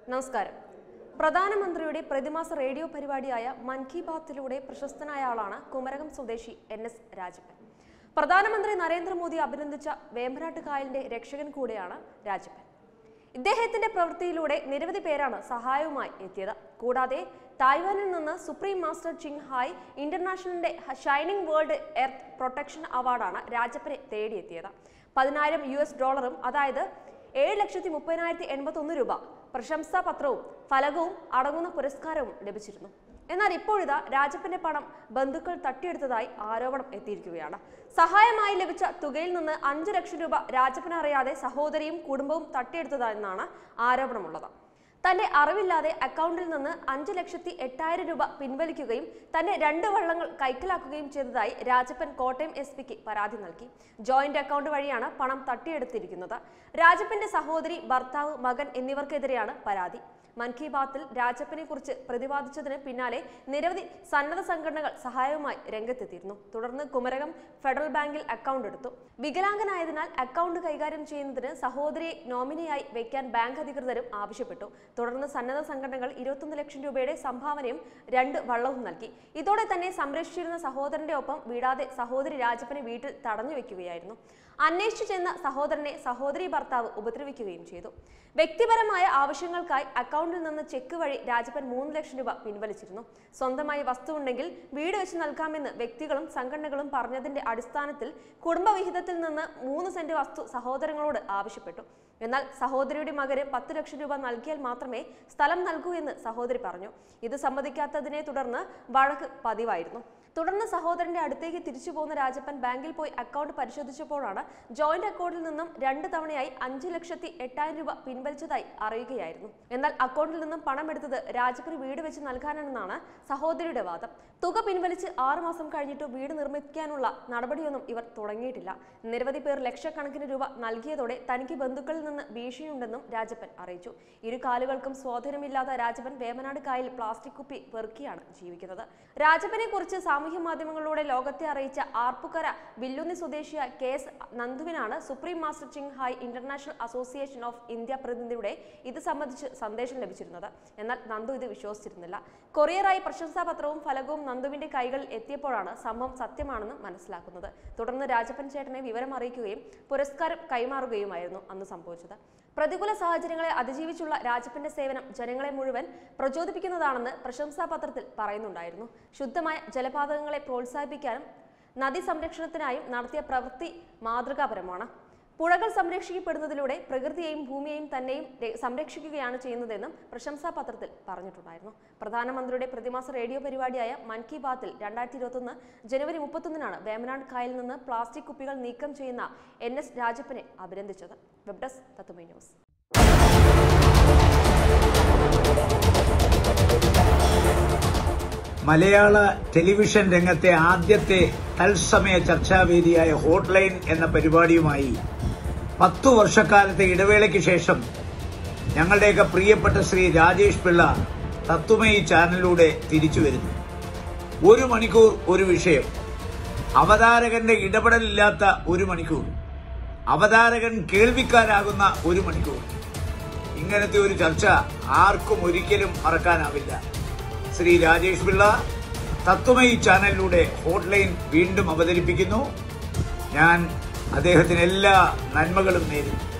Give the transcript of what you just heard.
നമസ്കാരം പ്രധാനമന്ത്രിയുടെ പ്രതിമാസ റേഡിയോ പരിപാടിയായ മൻ കി ബാത്തിലൂടെ പ്രശസ്തനായ ആളാണ് കുമരകം സ്വദേശി എൻ എസ് രാജപ്പൻ പ്രധാനമന്ത്രി നരേന്ദ്രമോദി അഭിനന്ദിച്ച വേമ്പനാട്ട് കായലിന്റെ രക്ഷകൻ കൂടെയാണ് രാജപ്പൻ ഇദ്ദേഹത്തിന്റെ പ്രവൃത്തിയിലൂടെ നിരവധി പേരാണ് സഹായവുമായി എത്തിയത് കൂടാതെ തായ്വാനിൽ നിന്ന് സുപ്രീം മാസ്റ്റർ ചിങ് ഹായ് ഇന്റർനാഷണലിന്റെ ഷൈനിങ് വേൾഡ് എർത്ത് പ്രൊട്ടക്ഷൻ അവാർഡാണ് രാജപ്പനെ തേടിയെത്തിയത് പതിനായിരം യു എസ് ഡോളറും അതായത് ഏഴ് ലക്ഷത്തി മുപ്പതിനായിരത്തി എൺപത്തി ഒന്ന് രൂപ പ്രശംസാ പത്രവും ഫലകവും അടങ്ങുന്ന പുരസ്കാരവും ലഭിച്ചിരുന്നു എന്നാൽ ഇപ്പോഴിതാ രാജപ്പന്റെ പണം ബന്ധുക്കൾ തട്ടിയെടുത്തതായി ആരോപണം എത്തിയിരിക്കുകയാണ് സഹായമായി ലഭിച്ച തുകയിൽ നിന്ന് അഞ്ചു ലക്ഷം രൂപ രാജപ്പൻ അറിയാതെ സഹോദരിയും കുടുംബവും തട്ടിയെടുത്തതെന്നാണ് ആരോപണമുള്ളത് തന്റെ അറിവില്ലാതെ അക്കൗണ്ടിൽ നിന്ന് അഞ്ചു ലക്ഷത്തി എട്ടായിരം രൂപ പിൻവലിക്കുകയും തന്നെ രണ്ട് വള്ളങ്ങൾ കൈക്കലാക്കുകയും ചെയ്തതായി രാജപ്പൻ കോട്ടയം എസ് പിക്ക് പരാതി നൽകി ജോയിന്റ് അക്കൗണ്ട് വഴിയാണ് പണം തട്ടിയെടുത്തിരിക്കുന്നത് രാജപ്പന്റെ സഹോദരി ഭർത്താവ് മകൻ എന്നിവർക്കെതിരെയാണ് പരാതി മൻ കി ബാത്തിൽ രാജപ്പനെ കുറിച്ച് പ്രതിപാദിച്ചതിന് പിന്നാലെ നിരവധി സന്നദ്ധ സംഘടനകൾ സഹായവുമായി രംഗത്തെത്തിയിരുന്നു തുടർന്ന് കുമരകം ഫെഡറൽ ബാങ്കിൽ അക്കൗണ്ട് എടുത്തു വികലാംഗനായതിനാൽ അക്കൗണ്ട് കൈകാര്യം ചെയ്യുന്നതിന് സഹോദരിയെ നോമിനിയായി വെക്കാൻ ബാങ്ക് അധികൃതരും ആവശ്യപ്പെട്ടു തുടർന്ന് സന്നദ്ധ സംഘടനകൾ ഇരുപത്തൊന്ന് ലക്ഷം രൂപയുടെ സംഭാവനയും രണ്ട് വള്ളവും നൽകി ഇതോടെ തന്നെ സംരക്ഷിച്ചിരുന്ന സഹോദരന്റെ ഒപ്പം വിടാതെ സഹോദരി രാജപ്പനെ വീട്ടിൽ തടഞ്ഞു വെക്കുകയായിരുന്നു അന്വേഷിച്ചു ചെന്ന സഹോദരനെ സഹോദരി ഭർത്താവ് ഉപദ്രവിക്കുകയും ചെയ്തു വ്യക്തിപരമായ ആവശ്യങ്ങൾക്കായി അക്കൗണ്ടിൽ നിന്ന് ചെക്ക് വഴി രാജപ്പൻ മൂന്ന് ലക്ഷം രൂപ പിൻവലിച്ചിരുന്നു സ്വന്തമായി വസ്തു ഉണ്ടെങ്കിൽ വീട് വെച്ച് നൽകാമെന്ന് വ്യക്തികളും സംഘടനകളും പറഞ്ഞതിന്റെ അടിസ്ഥാനത്തിൽ കുടുംബവിഹിതത്തിൽ നിന്ന് മൂന്ന് സെന്റ് വസ്തു സഹോദരങ്ങളോട് ആവശ്യപ്പെട്ടു എന്നാൽ സഹോദരിയുടെ മകന് പത്ത് ലക്ഷം രൂപ നൽകിയാൽ മാത്രമേ സ്ഥലം നൽകൂ എന്ന് സഹോദരി പറഞ്ഞു ഇത് സമ്മതിക്കാത്തതിനെ തുടർന്ന് വഴക്ക് പതിവായിരുന്നു തുടർന്ന് സഹോദരന്റെ അടുത്തേക്ക് തിരിച്ചു പോകുന്ന രാജപ്പൻ ബാങ്കിൽ പോയി അക്കൗണ്ട് പരിശോധിച്ചപ്പോഴാണ് ജോയിന്റ് അക്കൗണ്ടിൽ നിന്നും രണ്ട് തവണയായി അഞ്ച് ലക്ഷത്തി എട്ടായിരം രൂപ പിൻവലിച്ചതായി അറിയുകയായിരുന്നു എന്നാൽ അക്കൗണ്ടിൽ നിന്നും പണം എടുത്തത് രാജപ്പന് വീട് വെച്ച് നൽകാനാണെന്നാണ് സഹോദരിയുടെ വാദം തുക പിൻവലിച്ച് ആറു മാസം കഴിഞ്ഞിട്ട് വീട് നിർമ്മിക്കാനുള്ള നടപടിയൊന്നും ഇവർ തുടങ്ങിയിട്ടില്ല നിരവധി പേർ ലക്ഷക്കണക്കിന് രൂപ നൽകിയതോടെ തനിക്ക് ബന്ധുക്കളിൽ നിന്ന് ഭീഷണിയുണ്ടെന്നും രാജപ്പൻ അറിയിച്ചു ഇരു കാലുകൾക്കും സ്വാധീനമില്ലാത്ത രാജപ്പൻ വേമനാട് കായൽ പ്ലാസ്റ്റിക് കുപ്പി പെറുക്കിയാണ് ജീവിക്കുന്നത് രാജപ്പനെ കുറിച്ച് സാമൂഹ്യ മാധ്യമങ്ങളിലൂടെ ലോകത്തെ അറിയിച്ച ആർപ്പുക്കര വില്ലുന്നി സ്വദേശിയായ കെ എസ് നന്ദുവിനാണ് supreme master Ching Hai international association of India പ്രതിനിധിയുടെ ഇത് സംബന്ധിച്ച് സന്ദേശം ലഭിച്ചിരുന്നത് എന്നാൽ നന്ദു ഇത് വിശ്വസിച്ചിരുന്നില്ല കൊറിയറായി പ്രശംസാപത്രവും ഫലകവും നന്ദുവിന്റെ കൈകളിൽ എത്തിയപ്പോഴാണ് സംഭവം സത്യമാണെന്ന് മനസ്സിലാക്കുന്നത് തുടർന്ന് രാജപ്പൻ ചേട്ടനെ വിവരം അറിയിക്കുകയും പുരസ്കാരം കൈമാറുകയുമായിരുന്നു അന്ന് സംഭവിച്ചത് പ്രതികൂല സാഹചര്യങ്ങളെ അതിജീവിച്ചുള്ള രാജപ്പന്റെ സേവനം ജനങ്ങളെ മുഴുവൻ പ്രചോദിപ്പിക്കുന്നതാണെന്ന് പ്രശംസാപത്രത്തിൽ പറയുന്നുണ്ടായിരുന്നു ശുദ്ധമായ ജലപാതകങ്ങളെ പ്രോത്സാഹിപ്പിക്കാനും നദീ സംരക്ഷണത്തിനായും നടത്തിയ പ്രവൃത്തി മാതൃകാപരമാണ് പുഴകൾ സംരക്ഷിക്കപ്പെടുന്നതിലൂടെ പ്രകൃതിയെയും ഭൂമിയെയും തന്നെയും രെ- സംരക്ഷിക്കുകയാണ് ചെയ്യുന്നതെന്നും പ്രശംസാപത്രത്തിൽ പറഞ്ഞിട്ടുണ്ടായിരുന്നു പ്രധാനമന്ത്രിയുടെ പ്രതിമാസ റേഡിയോ പരിപാടിയായ മൻ കി ബാത്തിൽ രണ്ടായിരത്തി ഇരുപത്തൊന്ന് ജനുവരി മുപ്പത്തൊന്നിനാണ് വേമനാട് കായലിൽ നിന്ന് പ്ലാസ്റ്റിക് കുപ്പികൾ നീക്കം ചെയ്യുന്ന എൻ എസ് രാജപ്പനെ അഭിനന്ദിച്ചത് വെബ് ഡെസ്ക് തത്തുമൈ ന്യൂസ് മലയാള ടെലിവിഷൻ രംഗത്തെ ആദ്യത്തെ തത്സമയ ചർച്ചാവേദിയായ ഹോട്ട്ലൈൻ എന്ന പരിപാടിയുമായി പത്തു വർഷക്കാലത്തെ ഇടവേളയ്ക്ക് ശേഷം ഞങ്ങളുടെയൊക്കെ പ്രിയപ്പെട്ട ശ്രീ രാജേഷ് പിള്ള തത്വമയി ചാനലിലൂടെ തിരിച്ചു വരുന്നു ഒരു മണിക്കൂർ ഒരു വിഷയം അവതാരകന്റെ ഇടപെടലില്ലാത്ത ഒരു മണിക്കൂർ അവതാരകൻ കേൾവിക്കാരാകുന്ന ഒരു മണിക്കൂർ ഇങ്ങനത്തെ ഒരു ചർച്ച ആർക്കും ഒരിക്കലും മറക്കാനാവില്ല ശ്രീ രാജേഷ് പിള്ള തത്വമയി ചാനലിലൂടെ ഹോട്ട്ലൈൻ വീണ്ടും അവതരിപ്പിക്കുന്നു ഞാൻ അദ്ദേഹത്തിന് എല്ലാ നന്മകളും നേരുന്നു